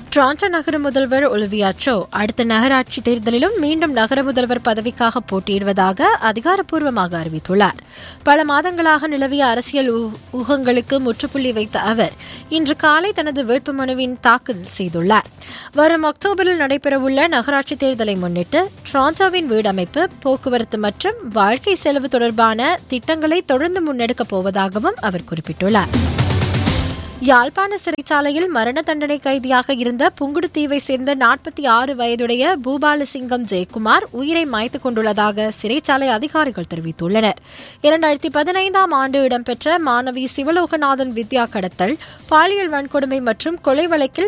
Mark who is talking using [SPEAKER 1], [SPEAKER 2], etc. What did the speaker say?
[SPEAKER 1] Toronto நகர முதல்வர் Olivia so அடுத்த நகராட்சி தேர்தலிலும் மீண்டும் நகர முதல்வர் பதவிக்காக போட்டியிடுவதாக அதிகாரப்பூர்வமாக அறிவித்துள்ளார் பல மாதங்களாக நிலவிய அரசியல் ஊ- ஊகங்களுக்கு முற்றுப்புள்ளி வைத்த அவர் இன்று காலை தனது வேட்புமனுவின் தாக்கல் செய்துள்ளார் வரும் அக்டோபரில் நடைபெறவுள்ள நகராட்சி தேர்தலை முன்னிட்டு டொரண்டோவின் வீடமைப்பு போக்குவரத்து மற்றும் வாழ்க்கை செலவு தொடர்பான திட்டங்களை தொடர்ந்து முன்னெடுக்கப் போவதாகவும் அவர் குறிப்பிட்டுள்ளார் யாழ்ப்பாண சிறைச்சாலையில் மரண தண்டனை கைதியாக இருந்த புங்குடுதீவை சேர்ந்த நாற்பத்தி ஆறு வயதுடைய பூபாலசிங்கம் ஜெயக்குமார் உயிரை மாய்த்துக் கொண்டுள்ளதாக சிறைச்சாலை அதிகாரிகள் தெரிவித்துள்ளனர் இரண்டாயிரத்தி பதினைந்தாம் ஆண்டு இடம்பெற்ற மாணவி சிவலோகநாதன் வித்யா கடத்தல் பாலியல் வன்கொடுமை மற்றும் கொலை வழக்கில்